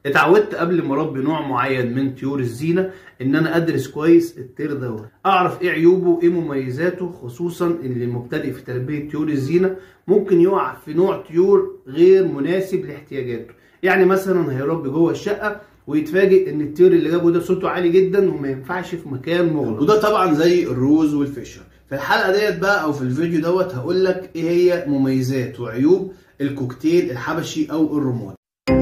اتعودت قبل ما اربي نوع معين من طيور الزينه ان انا ادرس كويس الطير دوت اعرف ايه عيوبه وايه مميزاته خصوصا ان المبتدئ في تربيه طيور الزينه ممكن يقع في نوع طيور غير مناسب لاحتياجاته يعني مثلا هيربي جوه الشقه ويتفاجئ ان الطير اللي جابه ده صوته عالي جدا وما ينفعش في مكان مغلق وده طبعا زي الروز والفيشر في الحلقه ديت بقى او في الفيديو دوت هقول لك ايه هي مميزات وعيوب الكوكتيل الحبشي او الرمادي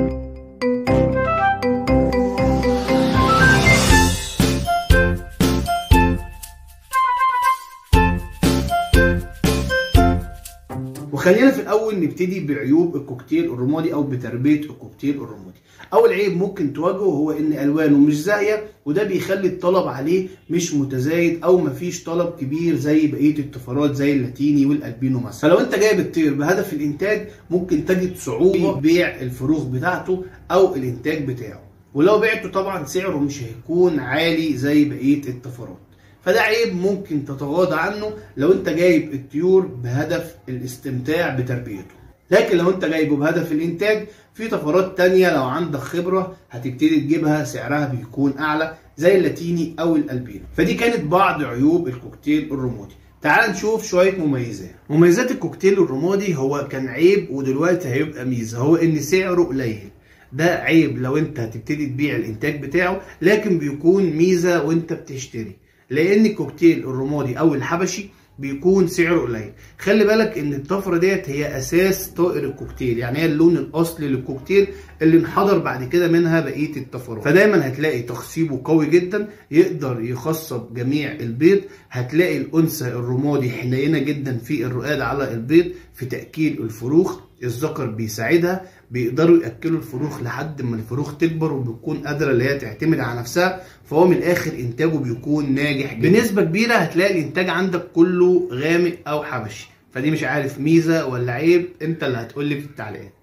وخلينا في الاول نبتدي بعيوب الكوكتيل الرمادي او بتربيه الكوكتيل الرمادي اول عيب ممكن تواجهه هو ان الوانه مش زاهيه وده بيخلي الطلب عليه مش متزايد او مفيش طلب كبير زي بقيه الطفرات زي اللاتيني والالبينو مثلا فلو انت جايب الطير بهدف الانتاج ممكن تجد صعوبه في بيع الفروخ بتاعته او الانتاج بتاعه ولو بعته طبعا سعره مش هيكون عالي زي بقيه الطفرات فده عيب ممكن تتغاضى عنه لو انت جايب الطيور بهدف الاستمتاع بتربيته لكن لو انت جايبه بهدف الانتاج في طفرات تانية لو عندك خبرة هتبتدي تجيبها سعرها بيكون اعلى زي اللاتيني او الالبينو فدي كانت بعض عيوب الكوكتيل الرمادي تعال نشوف شوية مميزات مميزات الكوكتيل الرمادي هو كان عيب ودلوقتي هيبقى ميزة هو ان سعره قليل ده عيب لو انت هتبتدي تبيع الانتاج بتاعه لكن بيكون ميزة وانت بتشتري لان الكوكتيل الرمادي او الحبشي بيكون سعره قليل خلي بالك ان الطفره ديت هي اساس طائر الكوكتيل يعني هي اللون الاصلي للكوكتيل اللي انحدر بعد كده منها بقيه الطفرات فدايما هتلاقي تخصيبه قوي جدا يقدر يخصب جميع البيض هتلاقي الانثى الرمادي حنينه جدا في الرقاد على البيض في تاكيل الفروخ الذكر بيساعدها بيقدروا ياكلوا الفروخ لحد ما الفروخ تكبر وبتكون قادره اللي هي تعتمد على نفسها فهو من الاخر انتاجه بيكون ناجح جدا. بنسبه كبيره هتلاقي الانتاج عندك كله غامق او حبشي فدي مش عارف ميزه ولا عيب انت اللي هتقول لي في التعليقات